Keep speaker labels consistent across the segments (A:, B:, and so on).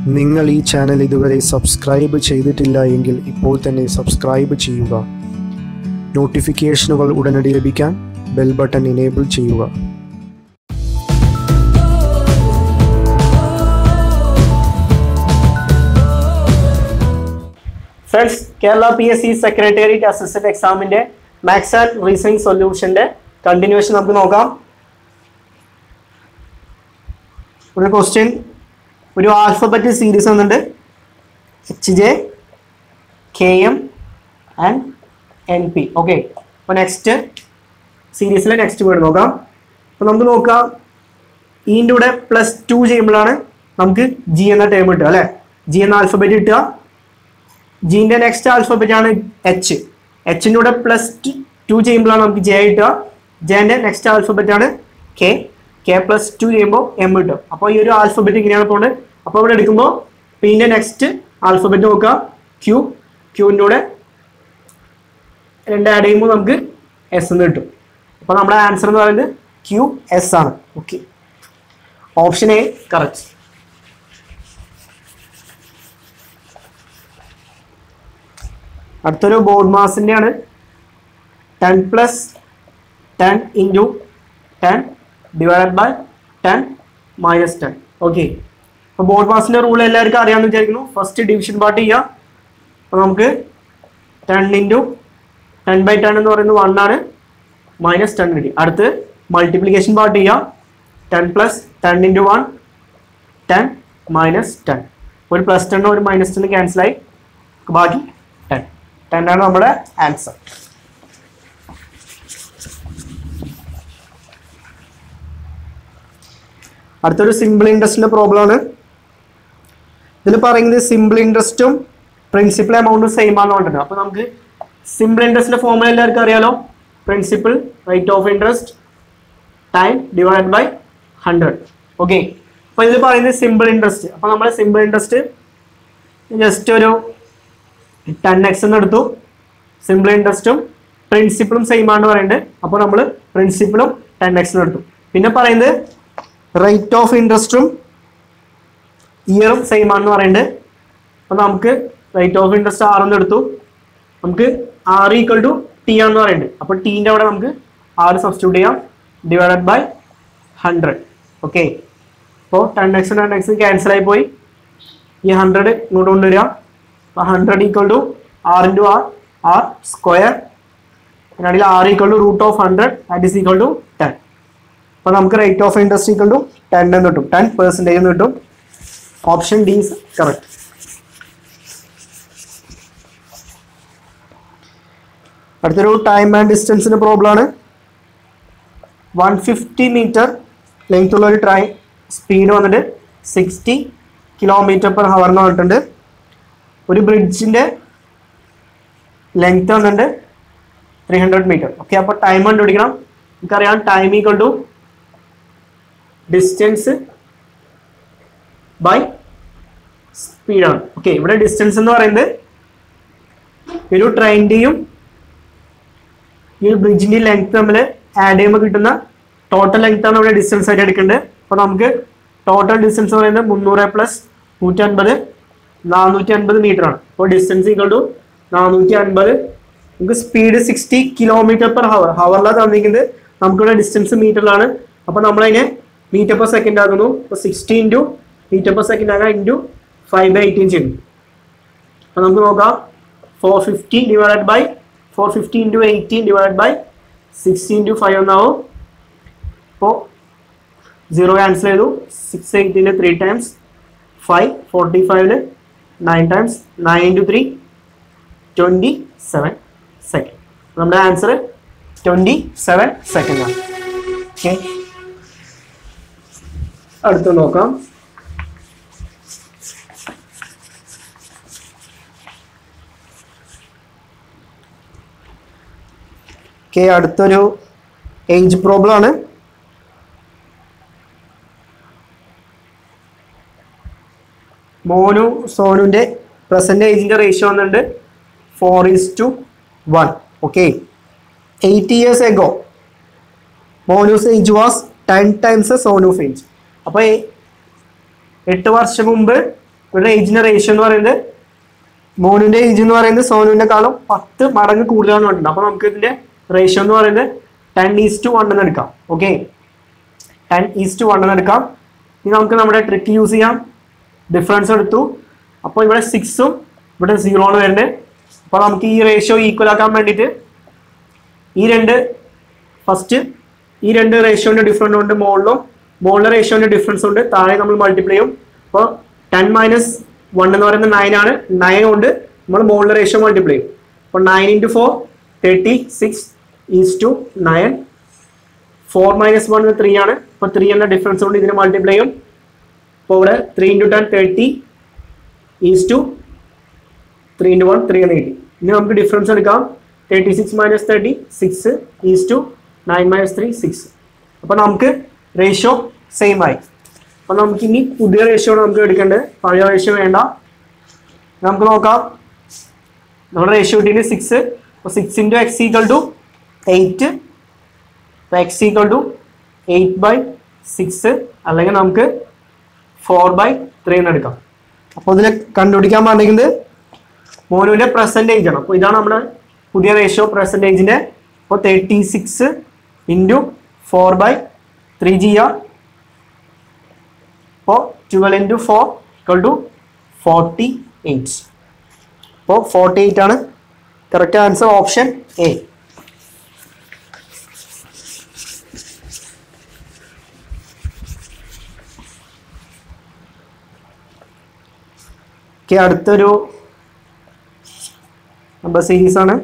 A: നിങ്ങൾ ഈ ചാനൽ ഇതുവരെ സബ്സ്ക്രൈബ് ചെയ്തിട്ടില്ല എങ്കിൽ ഇപ്പോൾ തന്നെ സബ്സ്ക്രൈബ് ചെയ്യുക നോട്ടിഫിക്കേഷനുകൾ ഉടനടി ലഭിക്കാൻ ബെൽ ബട്ടൺ ഇനേബിൾ ചെയ്യുക
B: friends Kerala P S C secretariat assistant എക്സാമിന്റെ മാത്സ് ആൻഡ് റീസണിംഗ് സൊല്യൂഷന്റെ കണ്ടിന്യൂഷൻ നമുക്ക് നോക്കാം ഒരു ക്വസ്റ്റ്യൻ ഒരു ആൽഫബറ്റ് സീരീസ് വന്നിട്ടുണ്ട് H J K M and N P okay അപ്പോൾ നെക്സ്റ്റ് സീരീസിലെ നെക്സ്റ്റ് വേർഡ് നോക്കാം അപ്പോൾ നമുക്ക് നോക്കാം ഈൻ്റെ കൂടെ പ്ലസ് ടു ചെയ്യുമ്പോഴാണ് നമുക്ക് ജി എന്ന ടേം കിട്ടുക അല്ലേ ജി എന്ന ആൽഫബറ്റ് കിട്ടുക ജീൻ്റെ നെക്സ്റ്റ് ആൽഫബറ്റ് ആണ് എച്ച് എച്ചിൻ്റെ കൂടെ പ്ലസ് ടു ചെയ്യുമ്പോഴാണ് നമുക്ക് ജെ കിട്ടുക ജെൻ്റെ നെക്സ്റ്റ് ആൽഫബറ്റ് ആണ് കെ കെ പ്ലസ് ടു ചെയ്യുമ്പോൾ എം കിട്ടും അപ്പോൾ ഈ ഒരു ആൽഫബറ്റ് ഇങ്ങനെയാണ് പോകുന്നത് അപ്പോൾ ഇവിടെ എടുക്കുമ്പോൾ പിന്നെ നെക്സ്റ്റ് ആൽഫബറ്റ് നോക്കുക ക്യൂ ക്യൂവിൻ്റെ കൂടെ രണ്ട് ആഡ് ചെയ്യുമ്പോൾ നമുക്ക് എസ് എന്ന് കിട്ടും അപ്പോൾ നമ്മുടെ ആൻസർ എന്ന് പറയുന്നത് ക്യൂ എസ് ആണ് ഓക്കെ ഓപ്ഷൻ എ കറക്റ്റ് അടുത്തൊരു ബോർഡ് മാസിൻ്റെ ആണ് ten plus ten into ten divide by ten minus ten okay അപ്പോൾ ബോർഡ് മാസിൻ്റെ റൂൾ എല്ലാവർക്കും അറിയാമെന്ന് വിചാരിക്കുന്നു ഫസ്റ്റ് ഡിവിഷൻ പാർട്ട് ചെയ്യുക അപ്പോൾ നമുക്ക് ten into ten by ten എന്ന് പറയുന്നത് വൺ ആണ് മൈനസ് ടെൻ കിട്ടി അടുത്ത് മൾട്ടിപ്ലിക്കേഷൻ പാർട്ട് ചെയ്യുക ten plus ten into one ten minus ten ഒരു പ്ലസ് ടെണ്ണും ഒരു മൈനസ് ടെണ്ണും ക്യാൻസലായി ബാക്കി ടെൻ ടെൻ ആണ് നമ്മുടെ ആൻസർ അടുത്തൊരു സിമ്പിൾ ഇൻട്രസ്റ്റിന്റെ പ്രോബ്ലം ആണ് ഇതിൽ പറയുന്നത് സിമ്പിൾ ഇൻട്രസ്റ്റും പ്രിൻസിപ്പൽ എമൗണ്ടും സെയിം ആണെന്ന് പറഞ്ഞിട്ടുണ്ട് അപ്പോൾ നമുക്ക് സിമ്പിൾ ഇൻട്രസ്റ്റിന്റെ ഫോർമുല എല്ലാവർക്കും അറിയാലോ principal rate of interest time divide by hundred okay അപ്പോൾ ഇതിൽ പറയുന്നത് സിമ്പിൾ ഇൻട്രസ്റ്റ് അപ്പോൾ നമ്മൾ സിമ്പിൾ ഇൻട്രസ്റ്റ് ജസ്റ്റ് ഒരു ടെൻ എക്സ് എന്ന് എടുത്തു സിമ്പിൾ ഇൻട്രസ്റ്റും പ്രിൻസിപ്പിളും സെയിം ആണ് പറയുന്നത് അപ്പോൾ നമ്മൾ പ്രിൻസിപ്പിളും ടെൻ എക്സ് എടുത്തു പിന്നെ പറയുന്നത് റേറ്റ് ഓഫ് ഇൻട്രസ്റ്റും ഇയറും സെയിം ആണെന്ന് പറയുന്നത് അപ്പോൾ നമുക്ക് റേറ്റ് ഓഫ് ഇൻട്രസ്റ്റ് ആർ എന്ന് എടുത്തു നമുക്ക് ആർ ഈക്വൽ ടു ടി ആണെന്ന് പറയുന്നത് അപ്പോൾ ടീൻ്റെ അവിടെ നമുക്ക് ആറ് സബ്സ്റ്റിറ്റ്യൂട്ട് ചെയ്യാം ഡിവൈഡഡ് ബൈ ഹൺഡ്രഡ് ഓക്കെ അപ്പോൾ ten X ten X cancel ആയി പോയി ഈ ഹൺഡ്രഡ് ഇങ്ങോട്ട് കൊണ്ടുവരിക അപ്പോൾ hundred equal to R into R R square അതിനാണെങ്കിൽ R equal to root of hundred that is equal to ten അപ്പോൾ നമുക്ക് rate of interest equal to ten എന്ന് കിട്ടും ടെൻ പെർസെൻറ്റേജ് എന്ന് കിട്ടും ഓപ്ഷൻ ഡി ഈസ് കറക്റ്റ് അടുത്തൊരു time and ഡിസ്റ്റൻസിൻ്റെ problem ആണ് വൺ ഫിഫ്റ്റി മീറ്റർ ലെങ്ത് ഉള്ള ഒരു ട്രെയിൻ സ്പീഡ് വന്നിട്ട് സിക്സ്റ്റി കിലോമീറ്റർ പെർ ഹവർ എന്ന് പറഞ്ഞിട്ടുണ്ട് ഒരു ബ്രിഡ്ജിൻ്റെ ലെങ്ത് വന്നിട്ടുണ്ട് ത്രീ ഹൺഡ്രഡ് മീറ്റർ ഓക്കെ അപ്പോൾ ടൈം കണ്ടുപിടിക്കണം നമുക്കറിയാം time equal to distance by സ്പീഡാണ് ഓക്കെ ഇവിടെ ഡിസ്റ്റൻസ് എന്ന് പറയുന്നത് ഈ ഒരു ട്രെയിനിൻ്റെയും ഈ ഒരു ബ്രിഡ്ജിൻ്റെയും ലെങ്ത് തമ്മിൽ ആഡ് ചെയ്യുമ്പോൾ കിട്ടുന്ന ടോട്ടൽ ലെങ്ത് ആണ് ഇവിടെ ഡിസ്റ്റൻസ് ആയിട്ട് എടുക്കേണ്ടത് അപ്പോൾ നമുക്ക് ടോട്ടൽ ഡിസ്റ്റൻസ് എന്ന് പറയുന്നത് മുന്നൂറ് പ്ലസ് നൂറ്റി അൻപത് നാനൂറ്റി അൻപത് മീറ്റർ ആണ് അപ്പോൾ ഡിസ്റ്റൻസ് ഈക്വൽ ടു നാനൂറ്റി അൻപത് നമുക്ക് speed sixty kilometre per hour ഹവറിലാണ് തന്നിരിക്കുന്നത് നമുക്കിവിടെ ഡിസ്റ്റൻസ് മീറ്ററിലാണ് അപ്പോൾ നമ്മളതിനെ മീറ്റർ പെർ സെക്കൻഡ് ആക്കുന്നു അപ്പോൾ sixty into metre per second ആകാം ഇൻറ്റു ഫൈവ് ബൈ എയ്റ്റീൻ ചെയ്യും അപ്പോൾ നമുക്ക് നോക്കാം four fifty divide by four fifty into eighteen divide by sixty into five എന്നാവും അപ്പോൾ സീറോ ക്യാൻസൽ ചെയ്തു സിക്സ് എയ്റ്റീൻ്റെ ത്രീ ടൈംസ് ഫൈവ് ഫോർട്ടി ഫൈവില് nine times nine into three twenty seven second നമ്മുടെ ആൻസർ ട്വൻറ്റി സെവൻ സെക്കൻഡ് ആണ് okay അടുത്ത് നോക്കാം okay അടുത്തൊരു ഏജ് പ്രോബ്ലം ആണ് മോനു സോനുവിൻ്റെ പ്രസന്റ് ഏജിൻ്റെ റേഷ്യോ വന്നിട്ടുണ്ട് four is to one okay eight years ago Monu's age was ten times Sonu's age അപ്പോൾ എട്ട് വർഷം മുമ്പ് ഇവരുടെ ഏജിന്റെ റേഷ്യോ എന്ന് പറയുന്നത് മോനുവിന്റെ ഏജ് എന്ന് പറയുന്നത് സോനുവിനെക്കാളും പത്ത് മടങ്ങ് കൂടുതലാണ് ഉണ്ട് അപ്പൊ നമുക്ക് ഇതിന്റെ റേഷ്യോ എന്ന് പറയുന്നത് ടെൻ ഈസ് ടു വൺ എന്ന് എടുക്കാം okay ten is to one എന്ന് എടുക്കാം ഇനി നമുക്ക് നമ്മുടെ ട്രിക്ക് യൂസ് ചെയ്യാം ഡിഫറൻസ് എടുത്തു അപ്പോൾ ഇവിടെ സിക്സും ഇവിടെ സീറോ ആണ് വരുന്നത് അപ്പോൾ നമുക്ക് ഈ റേഷ്യോ ഈക്വൽ ആക്കാൻ വേണ്ടിയിട്ട് ഈ രണ്ട് ഫസ്റ്റ് ഈ രണ്ട് റേഷ്യോന്റെ ഡിഫറൻസ് ഉണ്ട് മുകളിലും മുകളിലെ റേഷ്യോന്റെ ഡിഫറൻസ് ഉണ്ട് താഴെ നമ്മൾ മൾട്ടിപ്ലൈ ചെയ്യും അപ്പോൾ ടെൻ മൈനസ് വൺ എന്ന് പറയുന്നത് നയൻ ആണ് നയൻ കൊണ്ട് നമ്മൾ മുകളിലെ റേഷ്യോ മൾട്ടിപ്ലൈ ചെയ്യും അപ്പോൾ nine into four thirty six is to nine four minus one three ആണ് അപ്പോൾ ത്രീ എന്ന ഡിഫറൻസ് കൊണ്ട് ഇതിനെ മൾട്ടിപ്ലൈ ചെയ്യും അപ്പോൾ ഇവിടെ three into ten thirty is to three into one three എന്ന് കിട്ടി ഇനി നമുക്ക് ഡിഫറൻസ് എടുക്കാം thirty six minus thirty six is to nine minus three six അപ്പോൾ നമുക്ക് റേഷ്യോ സെയിം ആയി അപ്പോൾ നമുക്ക് ഇനി പുതിയ റേഷ്യോ ആണ് നമുക്ക് എടുക്കേണ്ടത് പഴയ റേഷ്യോ വേണ്ട നമുക്ക് നോക്കാം നമ്മുടെ റേഷ്യോ കിട്ടിയിട്ട് സിക്സ് അപ്പോൾ six into X equal to eight അപ്പോൾ X equal to eight by six അല്ലെങ്കിൽ നമുക്ക് ഫോർ ബൈ ത്രീ എന്ന് എടുക്കാം അപ്പോൾ ഇതിനെ കണ്ടുപിടിക്കാൻ പറഞ്ഞിരിക്കുന്നത് മോനുവിന്റെ പെർസെൻറ്റേജ് ആണ് അപ്പോൾ ഇതാണ് നമ്മുടെ പുതിയ റേഷ്യോ പെർസെൻറ്റേജിന്റെ അപ്പോൾ thirty six into four by three G R അപ്പോൾ twelve into four equal to forty eight അപ്പോൾ ഫോർട്ടി എയ്റ്റ് ആണ് correct answer option A okay അടുത്തൊരു നമ്പർ സീരീസ് ആണ്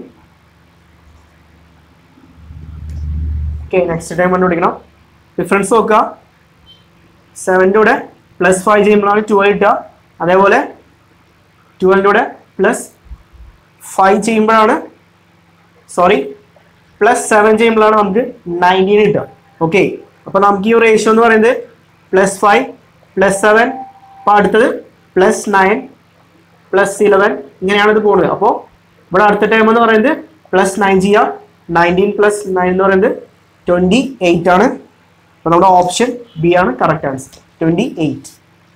B: ഓക്കെ നെക്സ്റ്റ് ടൈം കണ്ടുപിടിക്കണം ഡിഫറൻസ് നോക്കുക സെവൻ്റെ കൂടെ പ്ലസ് ഫൈവ് ചെയ്യുമ്പോഴാണ് ട്വൽവ് കിട്ടുക അതേപോലെ ട്വൽവിൻ്റെ കൂടെ പ്ലസ് ഫൈവ് ചെയ്യുമ്പോഴാണ് സോറി പ്ലസ് സെവൻ ചെയ്യുമ്പോഴാണ് നമുക്ക് നയൻറ്റീൻ കിട്ടുക ഓക്കെ അപ്പോൾ നമുക്ക് ഈ റേഷ്യോ എന്ന് പറയുന്നത് പ്ലസ് ഫൈവ് പ്ലസ് സെവൻ അപ്പോൾ അടുത്തത് പ്ലസ് നയൻ പ്ലസ് ഇലവൻ ഇങ്ങനെയാണ് ഇത് പോകുന്നത് അപ്പോൾ ഇവിടെ അടുത്ത ടൈം എന്ന് പറയുന്നത് പ്ലസ് നയൻ ചെയ്യാം നയൻറ്റീൻ പ്ലസ് നയൻ എന്ന് പറയുന്നത് ട്വൻറ്റി എയ്റ്റ് ആണ് അപ്പോൾ നമ്മുടെ ഓപ്ഷൻ ബി ആണ് correct answer twenty eight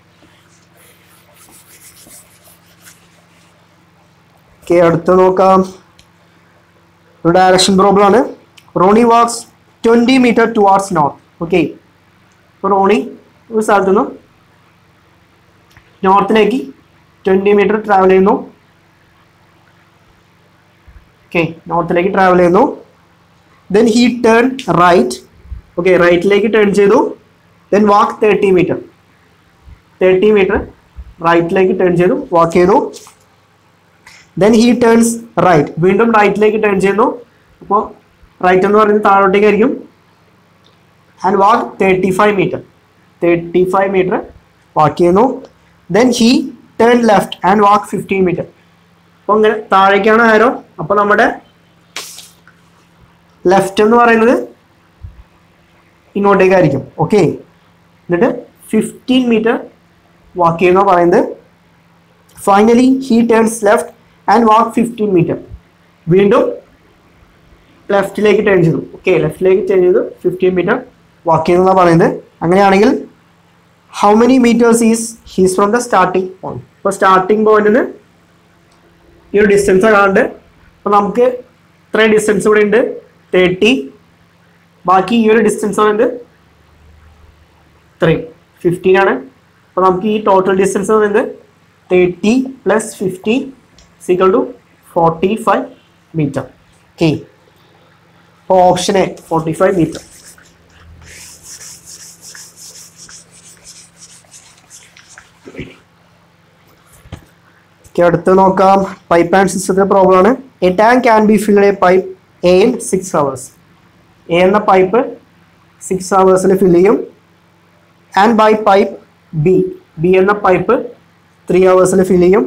B: okay അടുത്ത നോക്കാം ഒരു ഡയറക്ഷൻ പ്രോബ്ലം ആണ് Ronnie walks twenty metre towards north okay അപ്പോൾ റോണി ഒരു സ്ഥലത്തു നിന്നും നോർത്തിലേക്ക് ട്വൻറ്റി മീറ്റർ ട്രാവൽ ചെയ്യുന്നു ഓക്കെ നോർത്തിലേക്ക് ട്രാവൽ ചെയ്യുന്നു then he turn right okay റൈറ്റിലേക്ക് ടേൺ ചെയ്തു then walk thirty metre thirty metre റൈറ്റിലേക്ക് ടേൺ ചെയ്തു വാക്ക് ചെയ്തു ദെൻ ഹീ ടേൺസ് റൈറ്റ് വീണ്ടും റൈറ്റിലേക്ക് ടേൺ ചെയ്യുന്നു അപ്പോൾ റൈറ്റ് എന്ന് പറയുന്നത് താഴോട്ടേക്കായിരിക്കും and walk thirty five metre thirty five metre walk ചെയ്യുന്നു then he turn left and walk fifteen metre അപ്പോൾ ഇങ്ങനെ താഴേക്കാണ് ആരോ അപ്പോൾ നമ്മുടെ ലെഫ്റ്റ് എന്ന് പറയുന്നത് ഇങ്ങോട്ടേക്കായിരിക്കും ഓക്കെ എന്നിട്ട് ഫിഫ്റ്റീൻ മീറ്റർ വാക്ക് ചെയ്യുന്ന പറയുന്നത് finally he turns left and walk fifteen metre വീണ്ടും ലെഫ്റ്റിലേക്ക് ടേൺ ചെയ്തു ഓക്കെ ലെഫ്റ്റിലേക്ക് ടേൺ ചെയ്തു ഫിഫ്റ്റീൻ മീറ്റർ വാക്ക് ചെയ്യുന്നതാണ് പറയുന്നത് അങ്ങനെയാണെങ്കിൽ how many metres is he's from the starting point ഇപ്പോൾ സ്റ്റാർട്ടിംഗ് പോയിന്റിന് ഈ ഒരു ഡിസ്റ്റൻസ് കാണുന്നുണ്ട് അപ്പോൾ നമുക്ക് ഇത്രയും ഡിസ്റ്റൻസ് ഇവിടെ ഉണ്ട് തേർട്ടി ബാക്കി ഈ ഒരു ഡിസ്റ്റൻസ് പറയുന്നത് ഇത്രയും ഫിഫ്റ്റീൻ ആണ് അപ്പോൾ നമുക്ക് ഈ ടോട്ടൽ ഡിസ്റ്റൻസ് പറയുന്നത് thirty plus fifty equal to forty five metre okay അപ്പോൾ option A forty five metre okay അടുത്ത് നോക്കാം പൈപ്പ് ആൻഡ് സിസ്റ്റത്തിന്റെ പ്രോബ്ലം ആണ് a tank can be filled a pipe A in six hours A എന്ന pipe six അവേഴ്സിൽ fill ചെയ്യും and by pipe B B എന്ന pipe three അവേഴ്സിൽ fill ചെയ്യും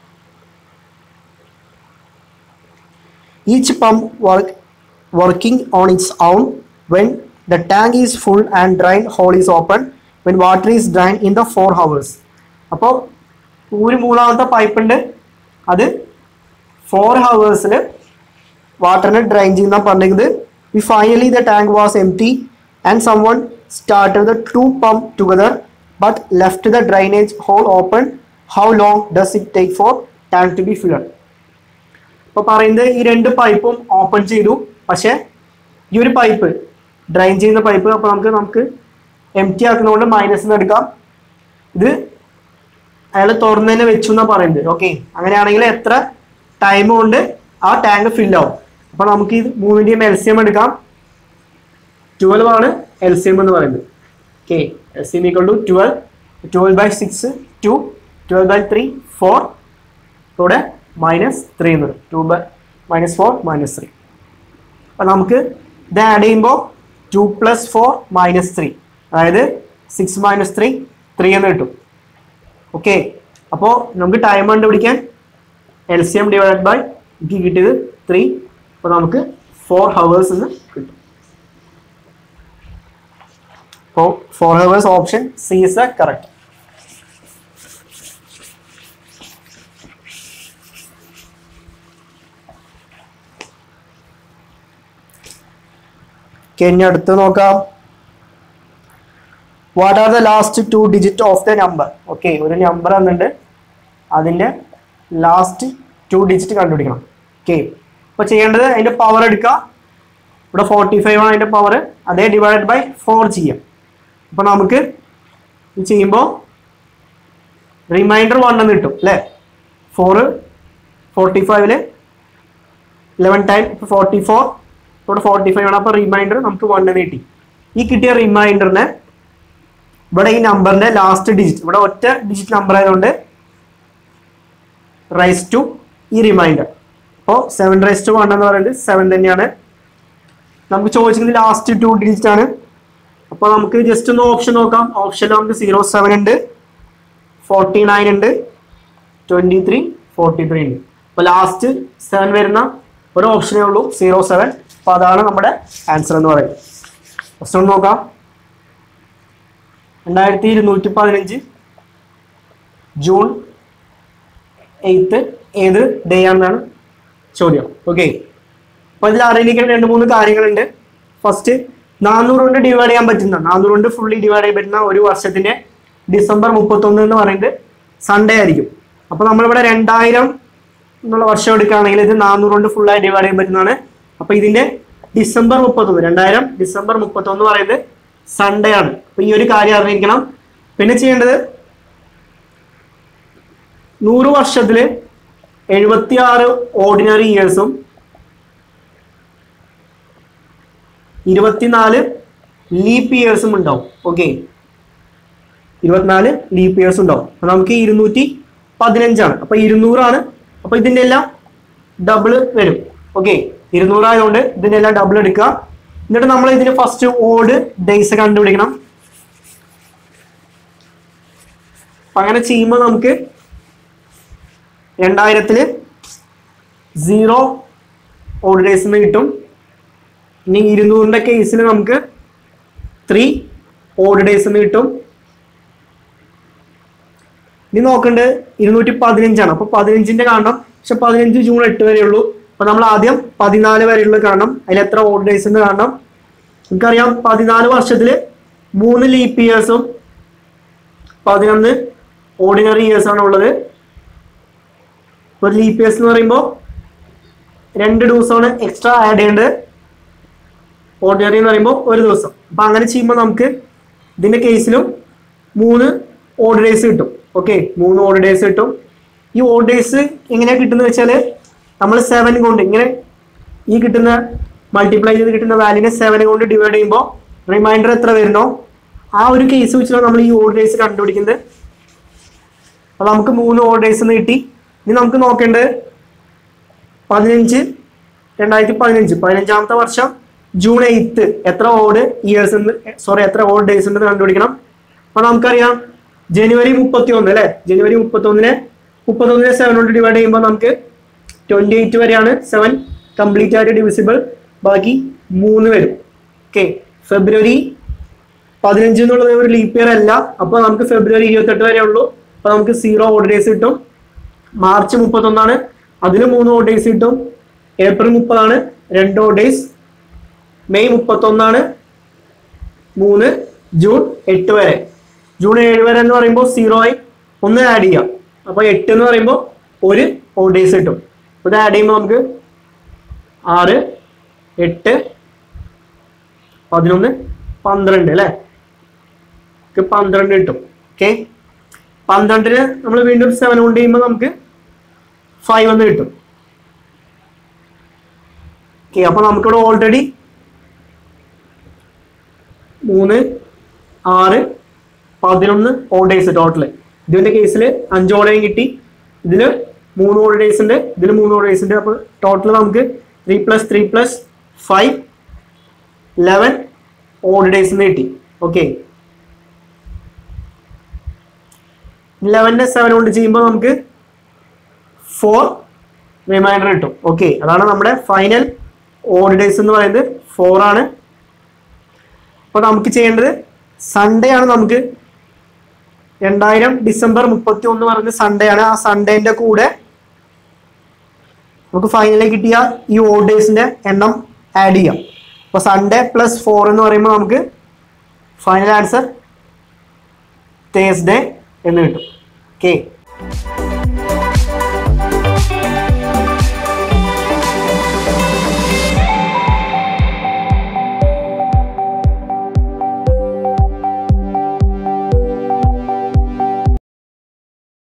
B: each pump work working on its on when the tank is full and drain hole is open when water is drain in the four hours അപ്പോൾ ഒരു മൂന്നാമത്തെ pipe ഉണ്ട് അത് four ഹവേഴ്സിൽ വാട്ടറിനെ drain ചെയ്യുന്ന പറഞ്ഞിരിക്കുന്നത് we finally the tank was empty and someone started the two pump together but left the drainage hole open how long does it take for tank to be filled ഇപ്പോൾ പറയുന്നത് ഈ രണ്ട് പൈപ്പും open ചെയ്തു പക്ഷേ ഈ ഒരു pipe drain ചെയ്യുന്ന പൈപ്പ് അപ്പോൾ നമുക്ക് നമുക്ക് എം ടി ആക്കുന്നതുകൊണ്ട് മൈനസ് നിന്ന് എടുക്കാം ഇത് അയാൾ തുറന്നു തന്നെ വെച്ചു എന്നാണ് പറയുന്നത് ഓക്കെ അങ്ങനെയാണെങ്കിൽ എത്ര ടൈം കൊണ്ട് ആ ടാങ്ക് ഫിൽ ആവും അപ്പോൾ നമുക്ക് ഇത് മൂന്നിൻ്റെയും എൽ സി എം എടുക്കാം ട്വൽവ് ആണ് എൽ സി എം എന്ന് പറയുന്നത് okay L C M equal to twelve twelve by six two twelve by three four ഇവിടെ മൈനസ് ത്രീ എന്ന് വരും two by minus four minus three അപ്പം നമുക്ക് ഇത് ആഡ് ചെയ്യുമ്പോൾ two plus four minus three അതായത് സിക്സ് മൈനസ് ത്രീ ത്രീ എന്ന് കിട്ടും ഓക്കെ അപ്പോൾ നമുക്ക് ടൈം കണ്ടുപിടിക്കാൻ L C M divide by എനിക്ക് കിട്ടിയത് ത്രീ അപ്പോൾ നമുക്ക് ഫോർ ഹവേഴ്സ് എന്ന് കിട്ടും അപ്പോൾ four hours option C is the correct okay ഇനി അടുത്ത് നോക്കാം what are the last two digit of the number okay ഒരു നമ്പർ വന്നിട്ടുണ്ട് അതിൻ്റെ ലാസ്റ്റ് ടു ഡിജിറ്റ് കണ്ടുപിടിക്കണം ഓക്കെ അപ്പോൾ ചെയ്യേണ്ടത് അതിൻ്റെ പവർ എടുക്കുക ഇവിടെ ഫോർട്ടി ഫൈവ് ആണ് അതിൻ്റെ പവർ അതേ ഡിവൈഡ് ബൈ ഫോർ ചെയ്യാം അപ്പോൾ നമുക്ക് ഇത് ചെയ്യുമ്പോൾ റിമൈൻഡർ വൺ എന്ന് കിട്ടും അല്ലേ ഫോറ് ഫോർട്ടി ഫൈവില് ഇലവൻ ടൈം ഫോർട്ടി ഫോർ ഇവിടെ ഫോർട്ടി ഫൈവ് ആണ് അപ്പോൾ റിമൈൻഡർ നമുക്ക് വൺ എന്ന് കിട്ടി ഈ കിട്ടിയ റിമൈൻഡറിനെ ഇവിടെ ഈ നമ്പറിന്റെ ലാസ്റ്റ് ഡിജിറ്റ് ഇവിടെ ഒറ്റ ഡിജിറ്റ് നമ്പർ ആയതുകൊണ്ട് റൈസ് ടു ഈ റിമൈൻഡർ അപ്പോൾ സെവൻ റൈസ് ടു വൺ എന്ന് പറയുന്നത് സെവൻ തന്നെയാണ് നമുക്ക് ചോദിച്ചിരിക്കുന്നത് ലാസ്റ്റ് ടു ഡിജിറ്റ് ആണ് അപ്പോൾ നമുക്ക് ജസ്റ്റ് ഒന്ന് ഓപ്ഷൻ നോക്കാം ഓപ്ഷനിൽ നമുക്ക് സീറോ സെവൻ ഉണ്ട് ഫോർട്ടി നയൻ ഉണ്ട് ട്വൻറ്റി ത്രീ ഫോർട്ടി ത്രീ ഉണ്ട് അപ്പോൾ ലാസ്റ്റ് സെവൻ വരുന്ന ഒരു ഓപ്ഷനേ ഉള്ളൂ സീറോ സെവൻ അപ്പോൾ അതാണ് നമ്മുടെ ആൻസർ എന്ന് പറയുന്നത് ഫസ്റ്റ് ഒന്ന് നോക്കാം രണ്ടായിരത്തി ഇരുന്നൂറ്റി പതിനഞ്ച് ജൂൺ എയ്ത്ത് ഏത് ഡേ ആണെന്നാണ് ചോദ്യം ഓക്കെ അപ്പോൾ ഇതിൽ അറിയിക്കേണ്ട രണ്ട് മൂന്ന് കാര്യങ്ങളുണ്ട് ഫസ്റ്റ് നാനൂറ് കൊണ്ട് ഡിവൈഡ് ചെയ്യാൻ പറ്റുന്ന നാനൂറ് കൊണ്ട് ഫുള്ളി ഡിവൈഡ് ചെയ്യാൻ പറ്റുന്ന ഒരു വർഷത്തിന്റെ ഡിസംബർ മുപ്പത്തൊന്ന് എന്ന് പറയുന്നത് സൺഡേ ആയിരിക്കും അപ്പോൾ നമ്മളിവിടെ രണ്ടായിരം എന്നുള്ള വർഷം എടുക്കുകയാണെങ്കിൽ ഇത് നാനൂറ് കൊണ്ട് ഫുള്ളായി ഡിവൈഡ് ചെയ്യാൻ പറ്റുന്നതാണ് അപ്പോൾ ഇതിന്റെ ഡിസംബർ മുപ്പത്തൊന്ന് രണ്ടായിരം ഡിസംബർ മുപ്പത്തൊന്ന് എന്ന് പറയുന്നത് സൺഡേ ആണ് അപ്പോൾ ഈ ഒരു കാര്യം അറിഞ്ഞിരിക്കണം പിന്നെ ചെയ്യേണ്ടത് നൂറ് വർഷത്തിൽ എഴുപത്തി ആറ് ഓർഡിനറി ഇയേഴ്സും ഇരുപത്തിനാല് ലീപ്പ് ഇയേഴ്സും ഉണ്ടാവും ഓക്കെ ഇരുപത്തിനാല് ലീപ്പ് ഇയേഴ്സ് ഉണ്ടാവും അപ്പൊ നമുക്ക് ഇരുന്നൂറ്റി പതിനഞ്ചാണ് അപ്പൊ ഇരുന്നൂറാണ് അപ്പൊ ഇതിന്റെ എല്ലാം ഡബിൾ വരും ഓക്കെ ഇരുന്നൂറായതുകൊണ്ട് ഇതിന്റെ എല്ലാം ഡബിൾ എടുക്കുക എന്നിട്ട് നമ്മൾ ഇതിന് ഫസ്റ്റ് ഓഡ് ഡേയ്സ് കണ്ടുപിടിക്കണം അപ്പൊ അങ്ങനെ ചെയ്യുമ്പോൾ നമുക്ക് രണ്ടായിരത്തില് സീറോ ഓഡ് ഡേയ്സ് എന്ന് കിട്ടും ഇനി ഇരുന്നൂറിന്റെ കേസിൽ നമുക്ക് ത്രീ ഓഡ് ഡേയ്സ് എന്ന് കിട്ടും ഇനി നോക്കേണ്ടത് ഇരുന്നൂറ്റി പതിനഞ്ചാണ് അപ്പൊ പതിനഞ്ചിന്റെ കാണണം പക്ഷെ പതിനഞ്ച് ജൂൺ എട്ട് വരെ ഉള്ളൂ അപ്പൊ നമ്മൾ ആദ്യം പതിനാല് വരെയുള്ള കാണണം അതിൽ എത്ര ഓഡ് ഡേയ്സ് എന്ന് കാണണം നമുക്കറിയാം പതിനാല് വർഷത്തില് മൂന്ന് ലീപ്പ് ഇയേഴ്സും പതിനൊന്ന് ഓർഡിനറി ഇയേഴ്സ് ആണ് ഉള്ളത് ഒരു ലീപ്പ് ഇയേഴ്സ് എന്ന് പറയുമ്പോൾ രണ്ട് ദിവസമാണ് എക്സ്ട്രാ ആഡ് ചെയ്യേണ്ടത് ഓർഡിനറി എന്ന് പറയുമ്പോൾ ഒരു ദിവസം അപ്പൊ അങ്ങനെ ചെയ്യുമ്പോൾ നമുക്ക് ഇതിന്റെ കേസിലും മൂന്ന് ഓഡ് ഡേയ്സ് കിട്ടും ഓക്കെ മൂന്ന് ഓഡ് ഡേയ്സ് കിട്ടും ഈ ഓഡ് ഡേയ്സ് എങ്ങനെയാ കിട്ടുന്നത് വെച്ചാൽ നമ്മൾ സെവൻ കൊണ്ട് ഇങ്ങനെ ഈ കിട്ടുന്ന മൾട്ടിപ്ലൈ ചെയ്ത് കിട്ടുന്ന വാല്യൂനെ സെവൻ കൊണ്ട് ഡിവൈഡ് ചെയ്യുമ്പോൾ റിമൈൻഡർ എത്ര വരുന്നോ ആ ഒരു കേസ് വെച്ചിട്ടാണ് നമ്മൾ ഈ ഓഡ് ഡേയ്സ് കണ്ടുപിടിക്കുന്നത് അപ്പൊ നമുക്ക് മൂന്ന് ഓഡ് ഡേയ്സ് എന്ന് കിട്ടി ഇനി നമുക്ക് നോക്കേണ്ടത് പതിനഞ്ച് രണ്ടായിരത്തി പതിനഞ്ച് പതിനഞ്ചാമത്തെ വർഷം ജൂൺ എയ്ത്ത് എത്ര ഓഡ് ഇയേഴ്സ് ഉണ്ട് സോറി എത്ര ഓഡ് ഡേയ്സ് ഉണ്ടെന്ന് കണ്ടുപിടിക്കണം അപ്പൊ നമുക്കറിയാം ജനുവരി മുപ്പത്തി ഒന്ന് അല്ലെ ജനുവരി മുപ്പത്തി ഒന്നിനെ മുപ്പത്തി ഒന്നിനെ സെവൻ കൊണ്ട് ഡിവൈഡ് ചെയ്യുമ്പോൾ നമുക്ക് ട്വന്റി എയ്റ്റ് വരെയാണ് സെവൻ കംപ്ലീറ്റ് ആയിട്ട് ഡിവിസിബിൾ ബാക്കി മൂന്ന് വരും ഓക്കെ ഫെബ്രുവരി പതിനഞ്ച് എന്നുള്ളത് ഒരു ലീപ്പ് ഇയർ അല്ല അപ്പോൾ നമുക്ക് ഫെബ്രുവരി ഇരുപത്തെട്ട് വരെ ഉള്ളൂ അപ്പോൾ നമുക്ക് സീറോ ഓഡ് ഡേയ്സ് കിട്ടും മാർച്ച് മുപ്പത്തൊന്നാണ് അതിന് മൂന്ന് ഓഡ് ഡേയ്സ് കിട്ടും ഏപ്രിൽ മുപ്പതാണ് രണ്ട് ഓഡ് ഡേയ്സ് മെയ് മുപ്പത്തൊന്നാണ് മൂന്ന് ജൂൺ എട്ട് വരെ ജൂൺ ഏഴ് വരെ എന്ന് പറയുമ്പോൾ സീറോ ആയി ഒന്ന് ആഡ് ചെയ്യാം അപ്പോൾ എട്ട് എന്ന് പറയുമ്പോൾ ഒരു ഓഡ് ഡേയ്സ് കിട്ടും അപ്പോൾ ഇത് ആഡ് ചെയ്യുമ്പോൾ നമുക്ക് ആറ് എട്ട് പതിനൊന്ന് പന്ത്രണ്ട് അല്ലേ നമുക്ക് പന്ത്രണ്ട് കിട്ടും ഓക്കെ പന്ത്രണ്ടിന് നമ്മൾ വീണ്ടും സെവൻ കൊണ്ട് ചെയ്യുമ്പോൾ നമുക്ക് ഫൈവ് എന്ന് കിട്ടും ഓക്കെ അപ്പോൾ നമുക്കിവിടെ ഓൾറെഡി മൂന്ന് ആറ് പതിനൊന്ന് ഓൾഡേഴ്സ് ടോട്ടൽ ഇതിന്റെ കേസിൽ അഞ്ച് ഓർഡേയും കിട്ടി ഇതിൽ മൂന്ന് ഓൾഡേഴ്സ് ഉണ്ട് ഇതിൽ മൂന്ന് ഓൾഡേഴ്സ് ഉണ്ട് അപ്പോൾ ടോട്ടൽ നമുക്ക് three plus three plus five eleven ഓൾഡേഴ്സ് കിട്ടി ഓക്കെ ലെവൻ്റെ സെവൻ കൊണ്ട് ചെയ്യുമ്പോൾ നമുക്ക് ഫോർ റിമൈൻഡർ കിട്ടും ഓക്കെ അതാണ് നമ്മുടെ ഫൈനൽ ഓൾഡേഴ്സ് എന്ന് പറയുന്നത് ഫോർ ആണ് അപ്പോൾ നമുക്ക് ചെയ്യേണ്ടത് സൺഡേ ആണ് നമുക്ക് രണ്ടായിരം ഡിസംബർ മുപ്പത്തി ഒന്ന് പറഞ്ഞ സൺഡേ ആണ് ആ സൺഡേന്റെ കൂടെ നമുക്ക് ഫൈനലിൽ കിട്ടിയ ഈ ഓർഡേഴ്സിന്റെ എണ്ണം ആഡ് ചെയ്യാം അപ്പോൾ സൺഡേ പ്ലസ് ഫോർ എന്ന് പറയുമ്പോൾ നമുക്ക് ഫൈനൽ ആൻസർ തേഴ്സ്ഡേ എന്ന് കിട്ടും ഓക്കെ